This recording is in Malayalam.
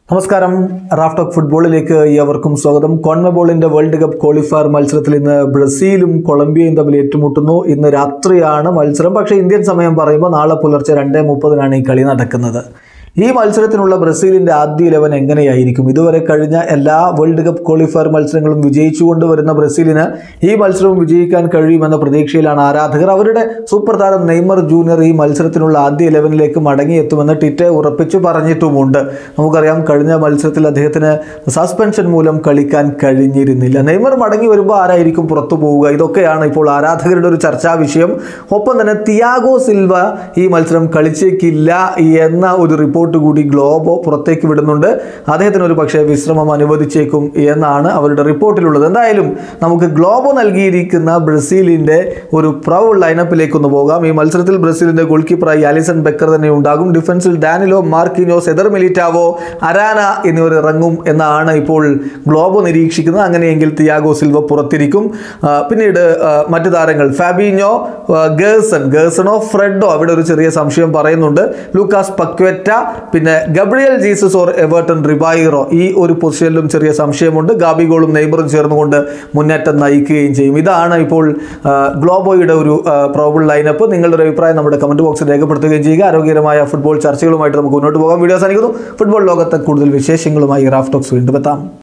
നമസ്കാരം റാഫ്റ്റോക്ക് ഫുട്ബോളിലേക്ക് ഏവർക്കും സ്വാഗതം കോൺമബോളിന്റെ വേൾഡ് കപ്പ് ക്വാളിഫയർ മത്സരത്തിൽ ഇന്ന് ബ്രസീലും കൊളംബിയയും തമ്മിൽ ഏറ്റുമുട്ടുന്നു ഇന്ന് രാത്രിയാണ് മത്സരം പക്ഷേ ഇന്ത്യൻ സമയം പറയുമ്പോൾ നാളെ പുലർച്ചെ രണ്ടേ മുപ്പതിനാണ് ഈ കളി നടക്കുന്നത് ഈ മത്സരത്തിനുള്ള ബ്രസീലിന്റെ ആദ്യ ഇലവൻ എങ്ങനെയായിരിക്കും ഇതുവരെ കഴിഞ്ഞ എല്ലാ വേൾഡ് കപ്പ് ക്വാളിഫയർ മത്സരങ്ങളും വിജയിച്ചുകൊണ്ട് വരുന്ന ബ്രസീലിന് ഈ മത്സരവും വിജയിക്കാൻ കഴിയുമെന്ന പ്രതീക്ഷയിലാണ് ആരാധകർ അവരുടെ സൂപ്പർ താരം നെയ്മർ ജൂനിയർ ഈ മത്സരത്തിനുള്ള ആദ്യ ഇലവനിലേക്ക് മടങ്ങിയെത്തുമെന്ന് ടിറ്റെ ഉറപ്പിച്ചു പറഞ്ഞിട്ടുമുണ്ട് നമുക്കറിയാം കഴിഞ്ഞ മത്സരത്തിൽ അദ്ദേഹത്തിന് സസ്പെൻഷൻ മൂലം കളിക്കാൻ കഴിഞ്ഞിരുന്നില്ല നെയ്മർ മടങ്ങി വരുമ്പോൾ ആരായിരിക്കും പുറത്തു പോവുക ഇതൊക്കെയാണ് ഇപ്പോൾ ആരാധകരുടെ ഒരു ചർച്ചാ വിഷയം ഒപ്പം തന്നെ തിയാഗോ സിൽവ ഈ മത്സരം കളിച്ചേക്കില്ല എന്ന ഒരു റിപ്പോർട്ട് കൂടി ഗ്ലോബോ പുറത്തേക്ക് വിടുന്നുണ്ട് അദ്ദേഹത്തിന് ഒരു പക്ഷേ വിശ്രമം അനുവദിച്ചേക്കും എന്നാണ് അവരുടെ റിപ്പോർട്ടിലുള്ളത് എന്തായാലും നമുക്ക് ഗ്ലോബോ നൽകിയിരിക്കുന്ന ബ്രസീലിൻ്റെ ഒരു പ്രൗ ലൈനപ്പിലേക്ക് ഒന്ന് പോകാം ഈ മത്സരത്തിൽ ബ്രസീലിൻ്റെ ഗോൾ കീപ്പറായി അലിസൺ ബെക്കർ തന്നെ ഉണ്ടാകും ഡിഫൻസിൽ Danilo Marquinhos Eder Militao Arana എന്നിവർ ഇറങ്ങും എന്നാണ് ഇപ്പോൾ ഗ്ലോബോ നിരീക്ഷിക്കുന്നത് അങ്ങനെയെങ്കിൽ തിയാഗോ സിൽവ പുറത്തിരിക്കും ആ, പിന്നീട് ആ, മറ്റു താരങ്ങൾ ഫാബിഞ്ഞോ ആ, ഗേഴ്സൺ ഗേഴ്സണോ ഫ്രെഡോ അവിടെ ഒരു ചെറിയ സംശയം പറയുന്നുണ്ട് ലൂക്കാസ് പക്വറ്റ പിന്നെ Gabriel Jesus or Everton Ribeiro ഈ ഒരു പൊസിഷനിലും ചെറിയ സംശയമുണ്ട് ഗാബിഗോളും നെയ്മറും ചേർന്നുകൊണ്ട് മുന്നേറ്റം നയിക്കുകയും ചെയ്യും ഇതാണ് ഇപ്പോൾ ആ, ഗ്ലോബോയുടെ ഒരു പ്രോബിൾ ലൈനപ്പ് നിങ്ങളുടെ ഒരു അഭിപ്രായം നമ്മുടെ കമന്റ് ബോക്സിൽ രേഖപ്പെടുത്തുകയും ചെയ്യുക ആരോഗ്യകരമായ ഫുട്ബോൾ ചർച്ചകളുമായിട്ട് നമുക്ക് മുന്നോട്ട് പോകാം വീഡിയോ അവസാനിക്കുന്നു ഫുട്ബോൾ ലോകത്തെ കൂടുതൽ വിശേഷങ്ങളുമായി റാഫ്റ്റോക്സ് വീണ്ടും എത്താം